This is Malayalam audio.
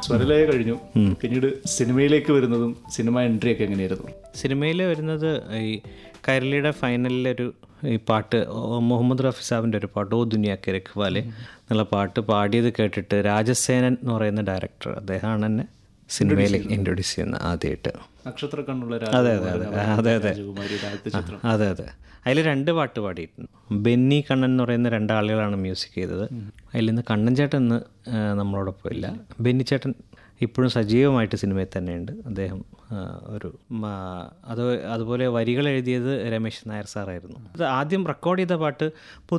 സ്വരലയ കഴിഞ്ഞു പിന്നീട് സിനിമയിലേക്ക് വരുന്നതും സിനിമ എൻട്രി ഒക്കെ എങ്ങനെയായിരുന്നു സിനിമയിൽ വരുന്നത് ഈ കൈരളിയുടെ ഫൈനലിലൊരു ഈ പാട്ട് ഓ- മുഹമ്മദ് റഫി സാബിൻ്റെ ഒരു പാട്ട് ഓ ദുനിയാക്ക് രഖ്വാലെ എന്നുള്ള പാട്ട് പാടിയത് കേട്ടിട്ട് രാജസേനൻ എന്ന് പറയുന്ന ഡയറക്ടർ അദ്ദേഹമാണ് എന്നെ സിനിമയിൽ ഇൻട്രൊഡ്യൂസ് ചെയ്യുന്നത് ആദ്യമായിട്ട് നക്ഷത്ര കണ്ണുള്ള അതെ അതെ അതെ അതെ അതെ രാജകുമാരിയുടെ ആദ്യത്തെ ചിത്രം അതെ അതെ അതിൽ രണ്ട് പാട്ട് പാടിയിട്ടുണ്ട് ബെന്നി കണ്ണൻ എന്ന് പറയുന്ന രണ്ടാളുകളാണ് മ്യൂസിക് ചെയ്തത് അതിൽ നിന്ന് കണ്ണൻ ചേട്ടൻ ഇന്ന് ആ, നമ്മളോടൊപ്പം ഇല്ല ബെന്നി ചേട്ടൻ ഇപ്പോഴും സജീവമായിട്ട് സിനിമയിൽ തന്നെയുണ്ട് അദ്ദേഹം ആ, ഒരു മ, അത് അതുപോലെ വരികൾ എഴുതിയത് രമേശ് നായർ സാറായിരുന്നു അത് ആദ്യം റെക്കോർഡ് ചെയ്ത പാട്ട്